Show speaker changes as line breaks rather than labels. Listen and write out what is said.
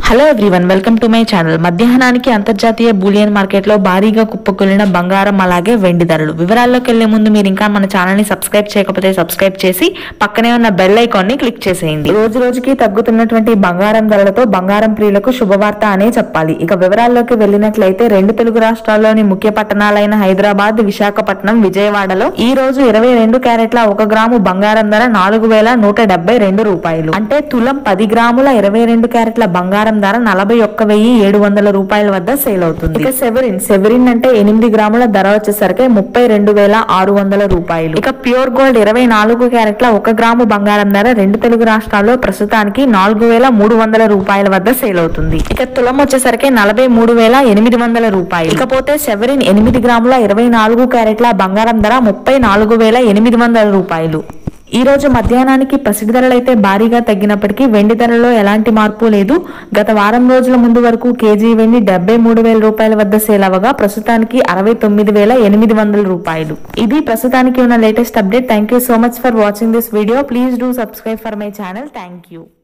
hello everyone welcome to my channel మధ్యాహ్నానికి అంతర్జాతీయ Boolean మార్కెట్లో భారీగా కుప్పకూలిన బంగారం అలాగే వెండి ధరలు వివరాల్లోకి వెళ్లే ముందు మీరు ఇంకా మన ఛానల్ ని సబ్స్క్రైబ్ చేయకపోతే సబ్స్క్రైబ్ చేసి పక్కనే ఉన్న బెల్ ఐకాన్ ని క్లిక్ చేసేయండి రోజు రోజుకి తగ్గుతున్నటువంటి బంగారం ధరలతో బంగారం ప్రియులకు శుభవార్త అనే చెప్పాలి ఇక వివరాల్లోకి వెళ్ళినట్లయితే రెండు తెలుగు రాష్ట్రాల్లోని ముఖ్య పట్టణాలైన హైదరాబాద్ విశాఖపట్నం విజయవాడలో ఈ రోజు ఇరవై రెండు క్యారెట్ల ఒక గ్రాము బంగారం ధర నాలుగు వేల నూట డెబ్బై రెండు రూపాయలు అంటే తులం పది గ్రాముల ఇరవై రెండు క్యారెట్ల బంగారం ధర నలభై ఒక్క వెయ్యి ఏడు వందల రూపాయల వద్ద సేల్ అవుతుంది ఇక సెవెరిన్ సెవెరిన్ అంటే ఎనిమిది గ్రాముల ధర వచ్చేసరికి ముప్పై రెండు వేల ఆరు వందల రూపాయలు ఇక ప్యూర్ గోల్డ్ ఇరవై నాలుగు క్యారెట్ల ఒక గ్రాము బంగారం ధర రెండు తెలుగు రాష్ట్రాల్లో ప్రస్తుతానికి నాలుగు వేల మూడు వందల రూపాయల వద్ద సేల్ అవుతుంది ఇక తులం వచ్చేసరికి నలభై మూడు వేల ఎనిమిది వందల రూపాయలు ఇకపోతే సెవెరిన్ ఎనిమిది గ్రాముల ఇరవై నాలుగు క్యారెట్ల బంగారం ధర ముప్పై నాలుగు వేల ఎనిమిది వందల రూపాయలు ఈ రోజు మధ్యాహ్నానికి పసిడి ధరలు అయితే భారీగా తగ్గినప్పటికీ వెండి ధరలో ఎలాంటి మార్పు లేదు గత వారం రోజుల ముందు వరకు కేజీ వెండి డెబ్బై మూడు వేల రూపాయల వద్ద సేల్ అవ్వగా ప్రస్తుతానికి అరవై తొమ్మిది వేల ఎనిమిది వందల రూపాయలు ఇది ప్రస్తుతానికి ఉన్న latest update thank you so much for watching this video please do subscribe for my channel thank you